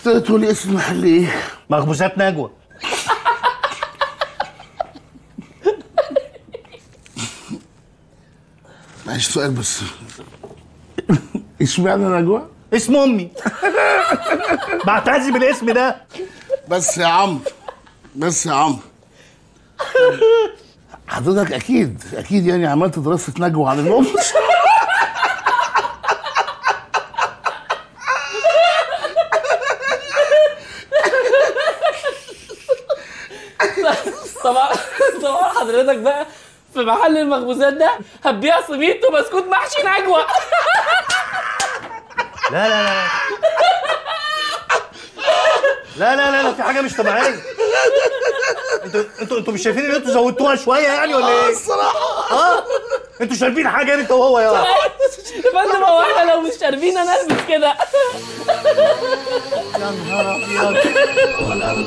تقولي اسم المحل ايه؟ مخبوزات نجوى معلش سؤال بس اشمعنى نجوى؟ اسم امي بعتزي بالاسم ده بس يا عمرو بس يا عمرو حضرتك اكيد اكيد يعني عملت دراسه نجوى عن الام طبعا طبعا حضرتك بقى في محل المخبوزات ده هتبيع سميط وبسكوت محشي نجوى لا لا لا لا لا لا لا في حاجه مش طبيعيه انتوا انتوا انتوا مش شايفين ان انتوا زودتوها شويه يعني ولا ايه؟ الصراحه اه انتوا شاربين حاجه انت وهو يا يا فندم هو احنا لو مش شاربين انا البس كده يا نهار ابيض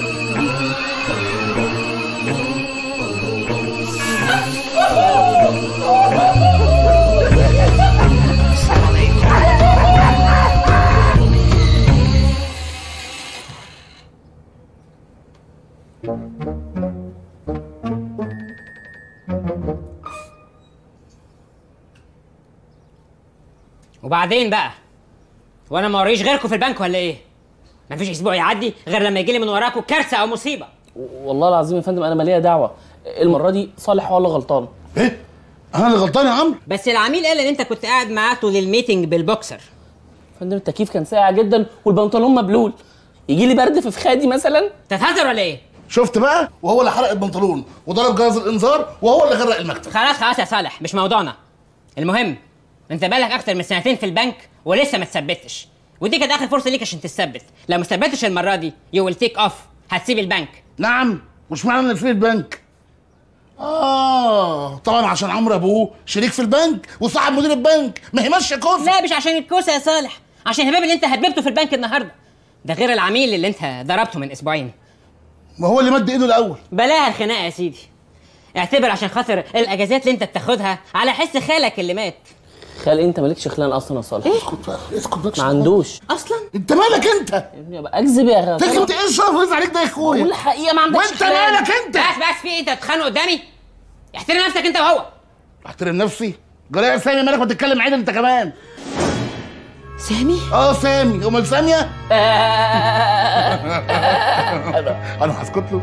وبعدين بقى وانا ما وريش غيركم في البنك ولا ايه مفيش اسبوع يعدي غير لما يجي لي من وراكم كارثه او مصيبه والله العظيم يا فندم انا مالية دعوه المره دي صالح هو اللي غلطان ايه؟ انا اللي غلطان يا عمرو بس العميل قال ان انت كنت قاعد معاه طول الميتنج بالبوكسر فندم التكييف كان ساقع جدا والبنطلون مبلول يجي لي برد في فخادي مثلا تتهزر ولا ايه شفت بقى وهو اللي حرق البنطلون وضرب جهاز الانذار وهو اللي غرق المكتب خلاص خلاص يا صالح مش موضوعنا المهم انت بقالك اكتر من سنتين في البنك ولسه ما تثبتش ودي كانت اخر فرصه ليك عشان تثبت لو ما ثبتش المره دي يو ويل تيك اوف هتسيب البنك نعم مش معنى ان في البنك اه طبعا عشان عمرو ابوه شريك في البنك وصاحب مدير البنك ما هي ماشيه كوسه لا مش عشان الكوسه يا صالح عشان الهباب اللي انت هببته في البنك النهارده ده غير العميل اللي انت ضربته من اسبوعين ما هو اللي مد ايده الاول بلاها الخناقه يا سيدي اعتبر عشان خاطر الاجازات اللي انت بتاخدها على حس خالك اللي مات خال انت مالكش خلان اصلا يا صالح اسكت بقى اسكت بقى ما عندوش اصلا انت مالك انت يا ابني ابقى اكذب يا غلط تكذب ايه الشرف اللي عليك ده يا قول اخويا الحقيقه ما عندكش وانت خلان. مالك انت بس بس في ايه انت بتتخانق قدامي احترم نفسك انت وهو احترم نفسي جرايه يا سامي مالك ما تتكلم عدل انت كمان سامي اه سامي امال ساميه انا انا هسكت له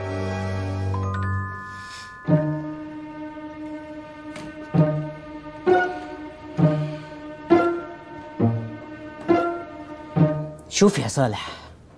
شوف يا صالح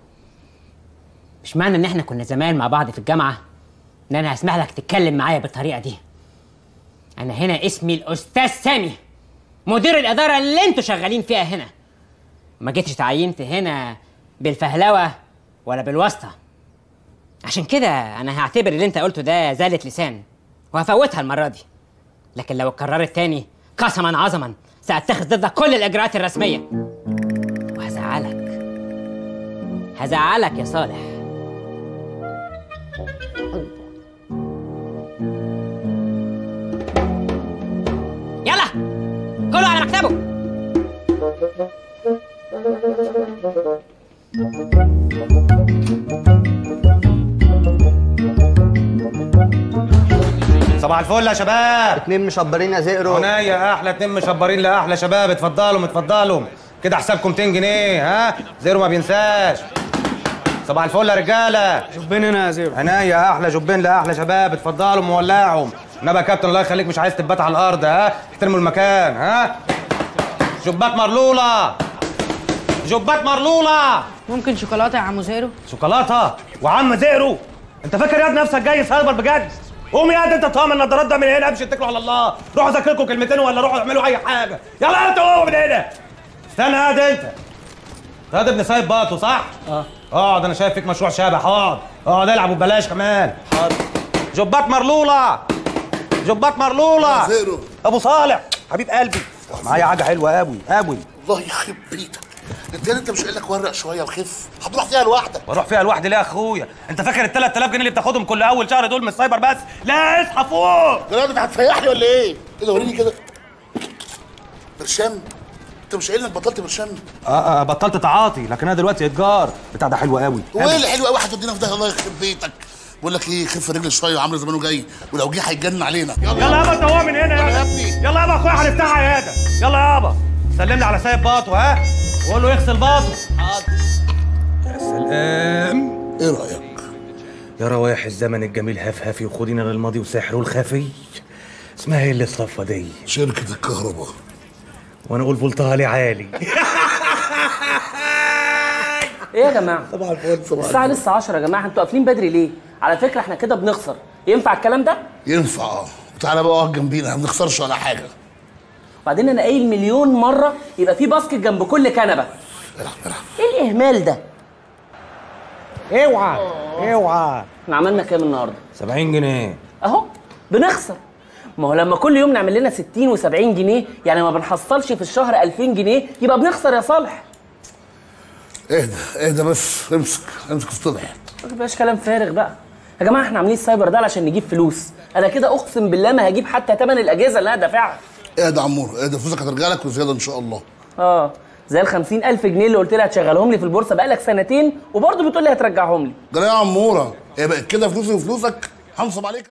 مش معنى ان احنا كنا زمان مع بعض في الجامعه ان انا هسمح لك تتكلم معايا بالطريقه دي انا هنا اسمي الاستاذ سامي مدير الاداره اللي انتوا شغالين فيها هنا ما جيتش تعينت هنا بالفهلوه ولا بالواسطه عشان كده انا هعتبر اللي انت قلته ده زالة لسان وهفوتها المره دي لكن لو اتكررت تاني قسما عظما ساتخذ ضدك كل الاجراءات الرسميه وهزعلك هزعلك يا صالح يلا كله على مكتبه صباح الفل يا شباب اتنين مشبرين يا زئرو عناية احلى اتنين مشبرين لاحلى شباب اتفضلوا اتفضلوا كده حسابكم 200 جنيه ها زيرو ما بينساش صباح الفل يا رجاله جبين هنا يا زيرو عناية احلى جبين لاحلى شباب اتفضلوا مولعهم نبى يا كابتن الله يخليك مش عايز تبات على الارض ها احترموا المكان ها جبات مرلوله جبات مرلوله ممكن شوكولاته يا عم زيرو شوكولاته وعم زئرو انت فاكر يا ابني نفسك جاي سايبر بجد قوم يا انت طعم النضارات ده من هنا امشي اتكلوا على الله روحوا ذاكركم كلمتين ولا روحوا اعملوا اي حاجه يلا انت قوم من هنا استنى يا ده انت ده ابن سايب باطو صح؟ اه اقعد انا شايف فيك مشروع شبح اقعد اقعد العب وببلاش كمان حاضر جبات مرلوله جبات مرلوله زيرو ابو صالح حبيب قلبي معايا حاجه حلوه قوي قوي الله يخرب بيتك انت انت مش قايل لك ورق شويه وخف هتروح فيها لوحدك بروح فيها لوحدي ليه يا اخويا انت فاكر ال 3000 جنيه اللي بتاخدهم كل اول شهر دول من السايبر بس لا اصحى فوق يا راجل هتفيحني ولا ايه؟ ايه ده وريني كده برشام انت مش قايل انك بطلت برشام اه اه بطلت تعاطي لكن انا دلوقتي اتجار بتاع ده حلو قوي هو ايه اللي حلو قوي هتودينا في ده الله يخرب بيتك بقول لك ايه خف رجل شويه وعامل زمانه جاي ولو جه هيتجنن علينا يلا يلا يابا انت هو من هنا يلا يا يابا ابني. يلا يابا اخويا هنفتحها عياده يلا يابا سلم لي على سايب باطو ها وقول له يغسل باطو حاضر يا سلام ايه رايك يا روايح الزمن الجميل هفهفي وخدينا للماضي وسحره الخفي اسمها ايه اللي الصفه دي شركه الكهرباء وانا اقول فولتها لي عالي ايه يا جماعه طبعا الفل طبعا الساعه لسه 10 يا جماعه انتوا قافلين بدري ليه على فكره احنا كده بنخسر ينفع الكلام ده ينفع اه تعالى بقى اقعد جنبينا ما بنخسرش ولا حاجه وبعدين انا قايل مليون مره يبقى في باسكت جنب كل كنبه العب العب ايه الاهمال ده اوعى اوعى احنا عملنا كام النهارده 70 جنيه اهو بنخسر ما هو لما كل يوم نعمل لنا 60 و70 جنيه يعني ما بنحصلش في الشهر 2000 جنيه يبقى بنخسر يا صالح اهدى اهدى بس امسك امسك اصطلح ما تبقاش كلام فارغ بقى يا جماعه احنا عاملين السايبر ده علشان نجيب فلوس انا كده اقسم بالله ما هجيب حتى ثمن الاجهزه اللي انا دافعها اهدى يا عمور اهدى فلوسك هترجع لك وزياده ان شاء الله اه زي ال 50000 جنيه اللي قلت لي هتشغلهم لي في البورصه بقالك سنتين وبرضه بتقول لي هترجعهم لي جرى يا عموره هي بقت كده فلوسي وفلوسك هنصب عليك